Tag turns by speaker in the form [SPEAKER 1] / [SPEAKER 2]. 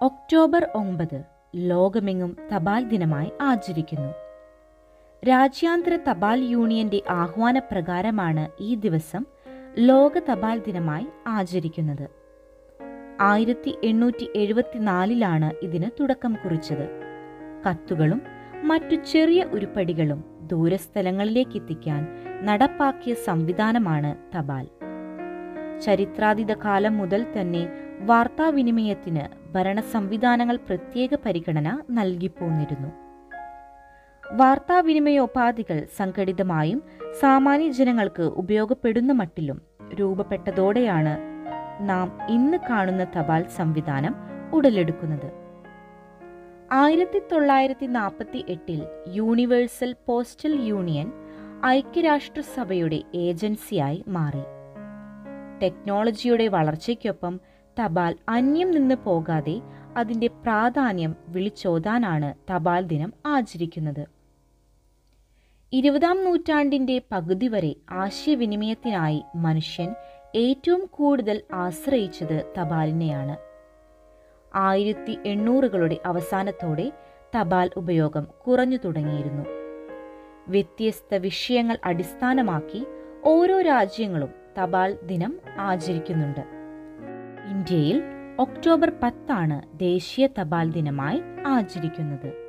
[SPEAKER 1] October ഒമ്പത് ലോകമെങ്ങും തപാൽ ദിനമായി ആചരിക്കുന്നു രാജ്യാന്തര തപാൽ യൂണിയന്റെ ആഹ്വാനപ്രകാരമാണ് ഈ ദിവസം ലോക തപാൽ ദിനമായി ആചരിക്കുന്നത് ആയിരത്തി എണ്ണൂറ്റി എഴുപത്തിനാലിലാണ് ഇതിന് തുടക്കം കുറിച്ചത് കത്തുകളും മറ്റു ചെറിയ ഉരുപ്പടികളും ദൂരസ്ഥലങ്ങളിലേക്ക് എത്തിക്കാൻ നടപ്പാക്കിയ സംവിധാനമാണ് തപാൽ ചരിത്രാതീത കാലം മുതൽ തന്നെ വാർത്താവിനിമയത്തിന് ഭരണ സംവിധാനങ്ങൾ പ്രത്യേക പരിഗണന നൽകിപ്പോന്നിരുന്നു വാർത്താവിനിമയോപാധികൾ സംഘടിതമായും സാമാന്യ ജനങ്ങൾക്ക് ഉപയോഗപ്പെടുന്ന മട്ടിലും രൂപപ്പെട്ടതോടെയാണ് നാം ഇന്ന് കാണുന്ന തപാൽ സംവിധാനം ഉടലെടുക്കുന്നത് ആയിരത്തി തൊള്ളായിരത്തി നാൽപ്പത്തി എട്ടിൽ യൂണിവേഴ്സൽ പോസ്റ്റൽ യൂണിയൻ ഐക്യരാഷ്ട്രസഭയുടെ ഏജൻസിയായി മാറി ടെക്നോളജിയുടെ വളർച്ചയ്ക്കൊപ്പം തപാൽ അന്യം നിന്ന് പോകാതെ അതിന്റെ പ്രാധാന്യം വിളിച്ചോതാനാണ് തപാൽ ദിനം ആചരിക്കുന്നത് ഇരുപതാം നൂറ്റാണ്ടിന്റെ പകുതി വരെ ആശയവിനിമയത്തിനായി മനുഷ്യൻ ഏറ്റവും കൂടുതൽ ആശ്രയിച്ചത് തപാലിനെയാണ് ആയിരത്തി എണ്ണൂറുകളുടെ അവസാനത്തോടെ തപാൽ ഉപയോഗം കുറഞ്ഞു തുടങ്ങിയിരുന്നു വ്യത്യസ്ത വിഷയങ്ങൾ അടിസ്ഥാനമാക്കി ഓരോ രാജ്യങ്ങളും തപാൽ ദിനം ആചരിക്കുന്നുണ്ട് ഇന്ത്യയിൽ ഒക്ടോബർ പത്താണ് ദേശീയ തപാൽ ദിനമായി ആചരിക്കുന്നത്